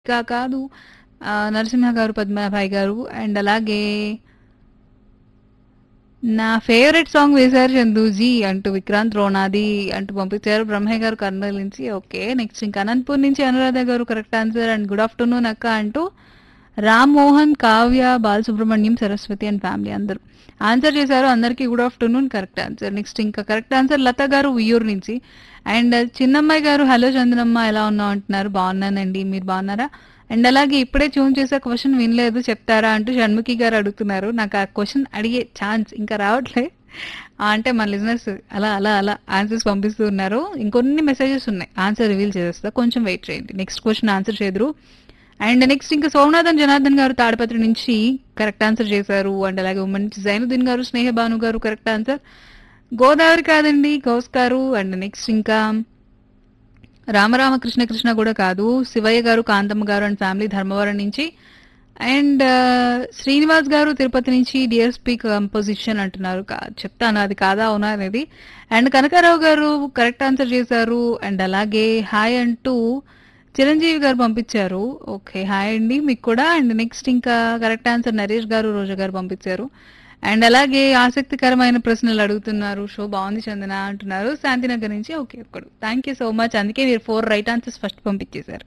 ఇంకా కాదు ఆహ్, నరసింహ గారు, పద్మనాభాయ్ గారు అండ్ అలాగే నా ఫేవరెట్ సాంగ్ వేశారు చందూజీ అంటూ విక్రాంత్ రోనాది అంటూ పంపించారు. బ్రహ్మయ్య గారు కర్నూలు నుంచి. ఓకే. నెక్స్ట్ ఇంకా అనంతపూర్ నుంచి Anuradha garu correct answer and good afternoon అక్క అంటూ రామ్ మోహన్, కావ్య, బాలసుబ్రహ్మణ్యం, సరస్వతి అండ్ ఫ్యామిలీ అందరూ ఆన్సర్ చేశారు. అందరికీ good afternoon correct answer. Next ఇంకా కరెక్ట్ ఆన్సర్ లత గారు ఉయ్యూరు నుంచి. అండ్ చిన్నమ్మాయి గారు హలో చందనమ్మ ఎలా ఉన్నావు అంటున్నారు. బాగున్నానండి. మీరు బాగున్నారా? అండ్ అలాగే ఇప్పుడే ట్యూన్ చేసే క్వశ్చన్ వినలేదు చెప్తారా అంటూ షణ్ముఖి గారు అడుగుతున్నారు. నాకు ఆ క్వశ్చన్ అడిగే ఛాన్స్ ఇంకా రావట్లే. ఆ! అంటే మన లిజనర్స్ అలా అలా అలా ఆన్సర్స్ పంపిస్తూ ఉన్నారు. ఇంకొన్ని మెసేజెస్ ఉన్నాయి. ఆన్సర్ రివీల్ చేసేస్తా. కొంచెం వెయిట్ చేయండి. నెక్స్ట్ క్వశ్చన్ ఆన్సర్ చేదురు. అండ్ నెక్స్ట్ ఇంకా సోమనాథన్ జనార్దన్ గారు తాడిపత్రి నుంచి కరెక్ట్ ఆన్సర్ చేశారు. అండ్ అలాగే ఉమ్మడి నుంచి జైనుద్దీన్ గారు, స్నేహ భాను గారు కరెక్ట్ ఆన్సర్. గోదావరి కాదండి గౌస్ గారు అండ్ నెక్స్ట్ ఇంకా రామరామ కృష్ణ కృష్ణ కూడా కాదు. శివయ్య గారు, కాంతమ్మ గారు అండ్ ఫ్యామిలీ ధర్మవరం నుంచి. అండ్ శ్రీనివాస్ గారు తిరుపతి నుంచి డిఎస్పీ కంపోజిషన్ అంటున్నారు. కా చెప్తాను అది కాదా అవునా అనేది. And Kanakarao garu correct answer చేశారు. అండ్ అలాగే హాయ్ అంటూ చిరంజీవి గారు పంపించారు. ఓకే. హాయ్ అండి మీకు కూడా. అండ్ నెక్స్ట్ ఇంకా కరెక్ట్ ఆన్సర్ నరేష్ గారు, రోజా గారు పంపించారు. అండ్ అలాగే ఆసక్తికరమైన ప్రశ్నలు అడుగుతున్నారు. షో బాగుంది చందన అంటున్నారు. శాంతినగర్ నుంచి ఓకే ఒక్కడు. Thank you so much. అందుకే మీరు 4 రైట్ ఆన్సర్స్ ఫస్ట్ పంపించేశారు.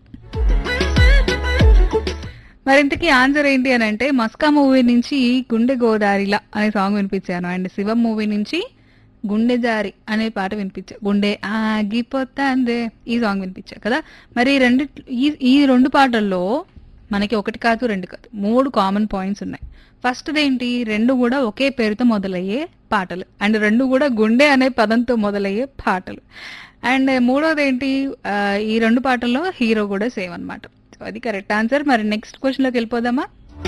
మరి ఇంతకీ ఆన్సర్ ఏంటి అని అంటే మస్కా మూవీ నుంచి గుండె గోదారిలా అనే సాంగ్ వినిపించాను. అండ్ శివం మూవీ నుంచి గుండె జారి అనే పాట వినిపించా. గుండె ఆగిపోతాందే ఈ సాంగ్ వినిపించా కదా. మరి ఈ రెండు ఈ ఈ రెండు పాటల్లో మనకి ఒకటి కాదు, రెండు కాదు. 3 కామన్ పాయింట్స్ ఉన్నాయి. ఫస్ట్‌ది ఏంటి? రెండు కూడా ఒకే పేరుతో మొదలయ్యే పాటలు. అండ్ రెండు కూడా గుండె అనే పదంతో మొదలయ్యే పాటలు. అండ్ మూడోది ఏంటి? ఆహ్, ఈ రెండు పాటల్లో హీరో కూడా సేమ్ అన్నమాట. సో అది కరెక్ట్ ఆన్సర్. మరి నెక్స్ట్ క్వెషన్‌లోకి వెళ్ళిపోదామా?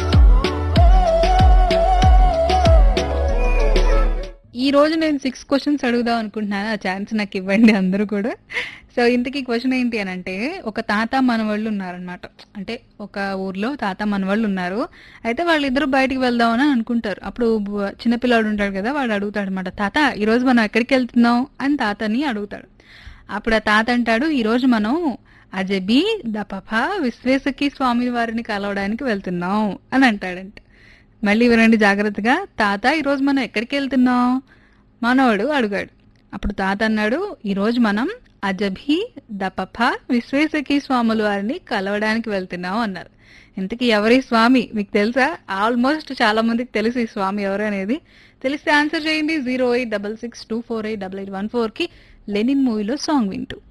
ఈ రోజు నేను 6 క్వెషన్స్ అడుగుదాం అనుకుంటున్నాను. ఆ ఛాన్స్ నాకు ఇవ్వండి అందరూ కూడా. సో ఇంతకీ క్వెషన్ ఏంటి అనంటే ఒక తాత మనవళ్ళు ఉన్నారనమాట. అంటే ఒక ఊర్లో తాత మనవళ్ళు ఉన్నారు. అయితే వాళ్ళిద్దరూ బయటికి వెళ్దామని అనుకుంటారు. అప్పుడు బ చిన్న పిల్లాడు ఉంటాడు కదా! వాడు అడుగుతాడనమాట. తాత ఈరోజు మనం ఎక్కడికెళ్తున్నాం అని తాతని అడుగుతాడు. అప్పుడు ఆ తాత అంటాడు ఈరోజు మనం అజబి దపఫ విశ్వేశకి స్వామి వారిని కలవడానికి వెళ్తున్నాం అని అంటాడంట. మళ్ళీ వినండి జాగ్రత్తగా. తాత ఈరోజు మనం ఎక్కడికెళ్తున్నాం? మనవడు అడిగాడు. అప్పుడు తాత అన్నాడు ఈరోజు మనం అజబి దపఫ విశ్వేశకి స్వాముల వారిని కలవడానికి వెళ్తున్నాం అన్నారు. ఇంతకీ ఎవరి స్వామి మీకు తెలుసా? ఆల్మోస్ట్ చాలా మందికి తెలుసు ఈ స్వామి ఎవరు అనేది. తెలిస్తే ఆన్సర్ చేయండి 08662488814కి లెనిన్ మూవీలో సాంగ్ వింటూ.